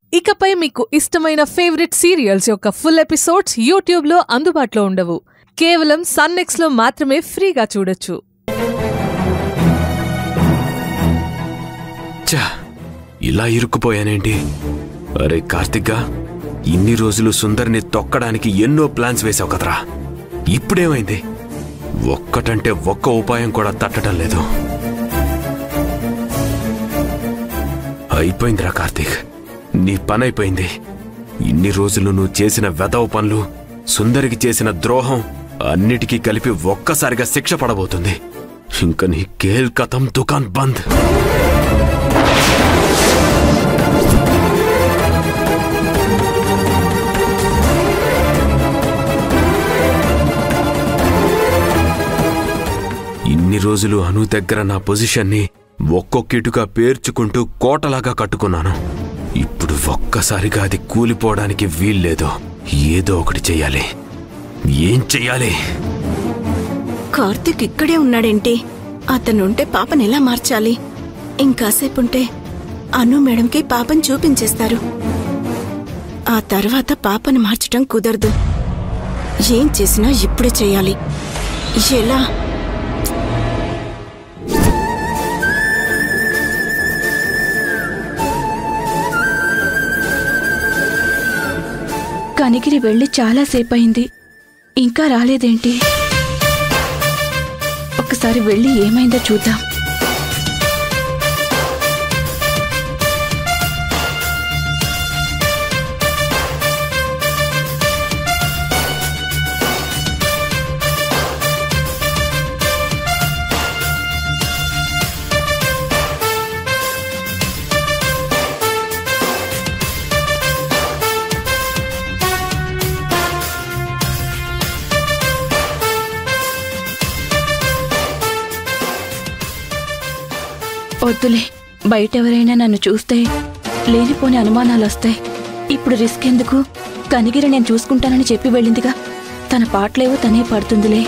ఇకపై మీకు ఇష్టమైన ఫేవరెట్ సీరియల్స్ యొక్క ఫుల్ ఎపిసోడ్స్ యూట్యూబ్లో అందుబాటులో ఉండవు కేవలం సన్నెక్స్లో మాత్రమే ఫ్రీగా చూడొచ్చు ఛా ఇలా ఇరుక్కుపోయానేంటి అరే కార్తిక్గా ఇన్ని రోజులు సుందర్ని తొక్కడానికి ఎన్నో ప్లాన్స్ వేసావు కదరా ఇప్పుడేమైంది ఒక్కటంటే ఒక్క ఉపాయం కూడా తట్టడం లేదు అయిపోయిందిరా కార్తీక్ నీ పని అయిపోయింది ఇన్ని రోజులు నువ్వు చేసిన వెదవ పనులు సుందరికి చేసిన ద్రోహం అన్నిటికీ కలిపి ఒక్కసారిగా శిక్ష పడబోతుంది ఇంక నీ కేల్ కథం దుకాన్ బంద్ ఇన్ని రోజులు అను దగ్గర నా పొజిషన్ని ఒక్కొక్కిటుగా పేర్చుకుంటూ కోటలాగా కట్టుకున్నాను ఇప్పుడు ఒక్కసారిగా అది కూలిపోవడానికి వీల్లేదు ఏదో ఒకటి చెయ్యాలి ఏం చెయ్యాలి కార్తిక్ ఇక్కడే ఉన్నాడేంటి అతనుంటే పాపని ఎలా మార్చాలి ఇంకాసేపుంటే అను మేడంకి పాపని చూపించేస్తారు ఆ తర్వాత పాపను మార్చటం కుదరదు ఏం చేసినా ఇప్పుడే చేయాలి ఎలా కనిగిరి వెళ్ళి చాలాసేపయింది ఇంకా రాలేదేంటి ఒకసారి వెళ్ళి ఏమైందో చూద్దాం వద్దులే బయట ఎవరైనా నన్ను చూస్తే లేనిపోని అనుమానాలు వస్తాయి ఇప్పుడు రిస్క్ ఎందుకు కనిగిరి నేను చూసుకుంటానని చెప్పి వెళ్ళిందిగా తన పాటలేవో తనే పడుతుందిలే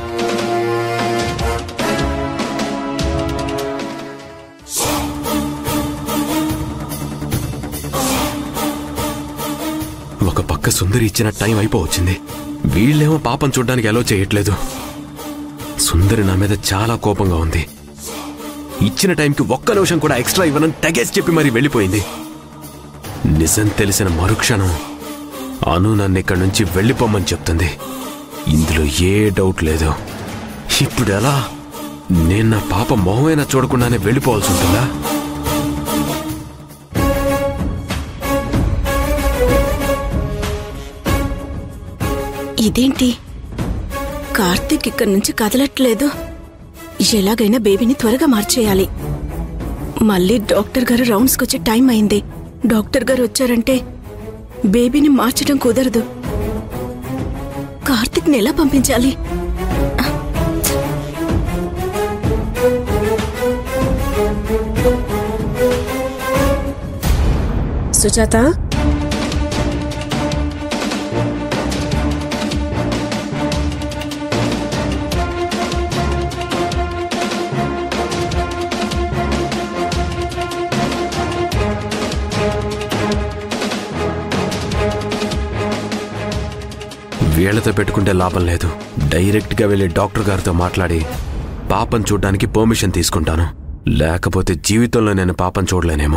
ఒక పక్క సుందరి ఇచ్చిన టైం అయిపోవచ్చింది వీళ్ళేమో పాపం చూడ్డానికి ఎలా చేయట్లేదు సుందరి నా మీద చాలా కోపంగా ఉంది ఇచ్చిన టైంకి ఒక్క నిమిషం కూడా ఎక్స్ట్రా ఇవ్వనని తెగేసి చెప్పి మరీ వెళ్ళిపోయింది నిజం తెలిసిన మరుక్షణం అను నన్ను ఇక్కడి నుంచి వెళ్ళిపోమని చెప్తుంది ఇందులో ఏ డౌట్ లేదు ఇప్పుడు ఎలా నేను నా పాప మొహమైనా చూడకుండానే వెళ్ళిపోవాల్సి ఉంటుందా ఇదేంటి కార్తిక్ ఇక్కడి నుంచి కదలట్లేదు ఎలాగైనా బేబీని త్వరగా మార్చేయాలి మళ్ళీ డాక్టర్ గారు రౌండ్స్కి వచ్చే టైం అయింది డాక్టర్ గారు వచ్చారంటే బేబీని మార్చడం కుదరదు కార్తిక్ని ఎలా పంపించాలి సుజాత వీళ్లతో పెట్టుకుంటే లాభం లేదు డైరెక్ట్గా వెళ్ళి డాక్టర్ గారితో మాట్లాడి పాపం చూడడానికి పర్మిషన్ తీసుకుంటాను లేకపోతే జీవితంలో నేను పాపం చూడలేనేమో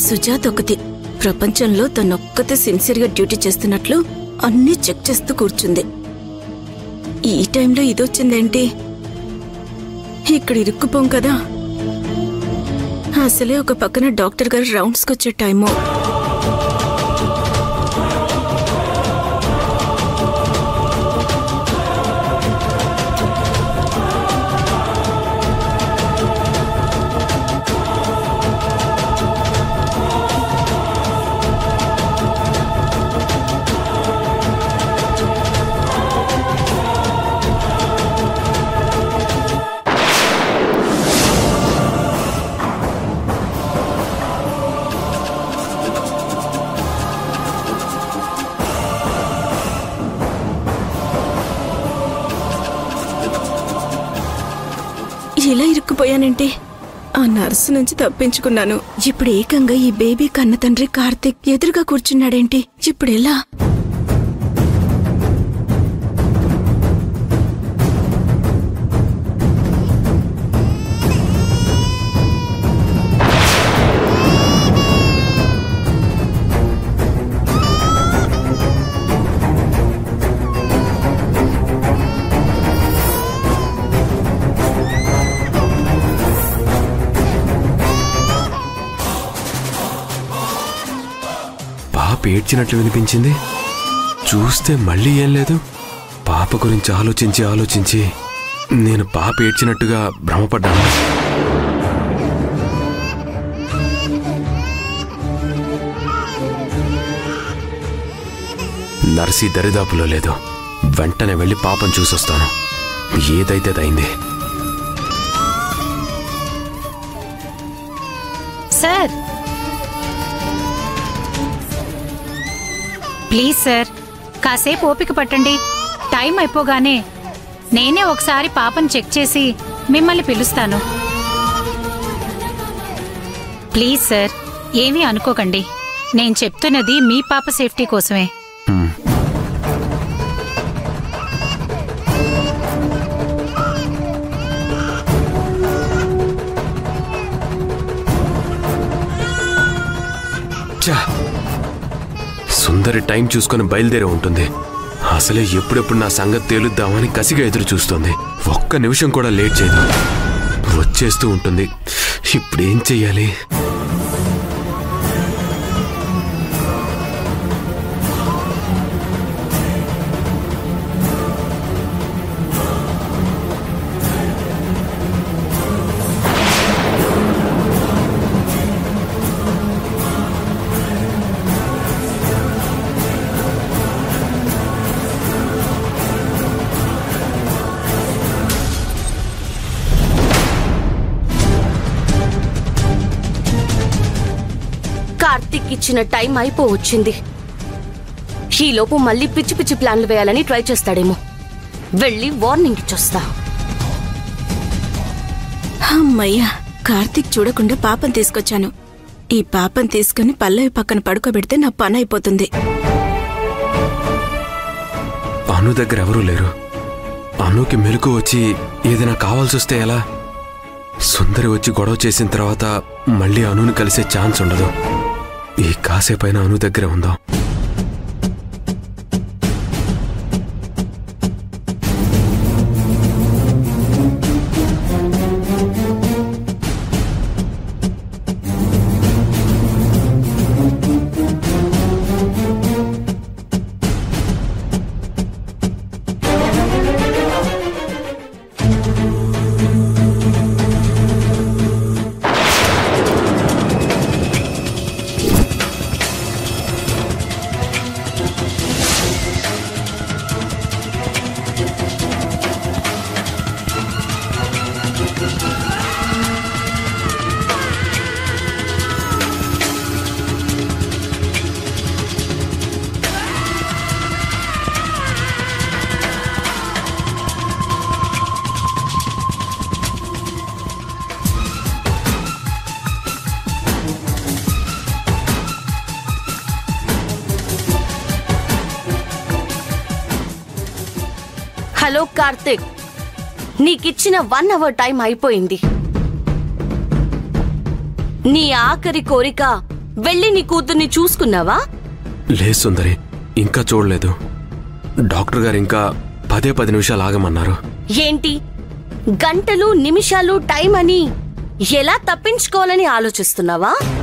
సుజాత ఒకటి ప్రపంచంలో తనొక్కతే సిన్సియర్గా డ్యూటీ చేస్తున్నట్లు అన్నీ చెక్ చేస్తూ కూర్చుంది ఈ టైంలో ఇదొచ్చిందేంటి ఇక్కడ ఇరుక్కుపోం కదా అసలే ఒక పక్కన డాక్టర్ గారు రౌండ్స్కి వచ్చే టైము ఇలా ఇరుక్కుపోయానంటే ఆ నర్సు నుంచి తప్పించుకున్నాను ఇప్పుడు ఏకంగా ఈ బేబీ కన్న తండ్రి కార్తిక్ ఎదురుగా కూర్చున్నాడేంటి ఇప్పుడు ఎలా పాప ఏడ్చినట్లు వినిపించింది చూస్తే మళ్ళీ ఏం లేదు పాప గురించి ఆలోచించి ఆలోచించి నేను పాప ఏడ్చినట్టుగా భ్రమపడ్డాను నర్సి దరిదాపులో లేదు వెంటనే వెళ్ళి పాపం చూసొస్తాను ఏదైతే అయింది సార్ ప్లీజ్ సార్ కాసేపు ఓపిక పట్టండి టైం అయిపోగానే నేనే ఒకసారి పాపను చెక్ చేసి మిమ్మల్ని పిలుస్తాను ప్లీజ్ సార్ ఏమీ అనుకోకండి నేను చెప్తున్నది మీ పాప సేఫ్టీ కోసమే హ్మ్. ఛా! సుందరి టైం చూసుకొని బయలుదేరి ఉంటుంది అసలే ఎప్పుడెప్పుడు నా సంగతి తేలుద్దామని కసిగా ఎదురు చూస్తుంది ఒక్క నిమిషం కూడా లేట్ చేయదు వచ్చేస్తూ ఉంటుంది ఇప్పుడేం చెయ్యాలి కార్తిక్ ఇచ్చిన టైం అయిపోవచ్చింది ఈలోపు మళ్ళీ పిచ్చి పిచ్చి ప్లాన్లు వేయాలని ట్రై చేస్తాడేమో వెళ్ళి వార్నింగ్ ఇచ్చొస్తా అమ్మయ్యా కార్తీక్ చూడకుండా పాపం తీసుకొచ్చాను ఈ పాపం తీసుకుని పల్లవి పక్కన పడుకోబెడితే నా పని అయిపోతుంది అను దగ్గర ఎవరూ లేరు అనుకి మెలకు వచ్చి ఏదైనా కావాల్సి వస్తే ఎలా సుందరి వచ్చి గొడవ చేసిన తర్వాత మళ్ళీ అనుని కలిసే ఛాన్స్ ఉండదు ఈ కాసేపైనా అను దగ్గర ఉందాం హలో కార్తిక్ నీకిచ్చిన వన్ అవర్ టైం అయిపోయింది నీ ఆఖరి కోరిక వెళ్ళి నీ కూతుర్ని చూసుకున్నావా లేదు సుందరి ఇంకా చూడలేదు డాక్టర్ గారు ఇంకా పదే పది నిమిషాలు ఆగమన్నారు ఏంటి గంటలు నిమిషాలు టైం అని ఎలా తప్పించుకోవాలని ఆలోచిస్తున్నావా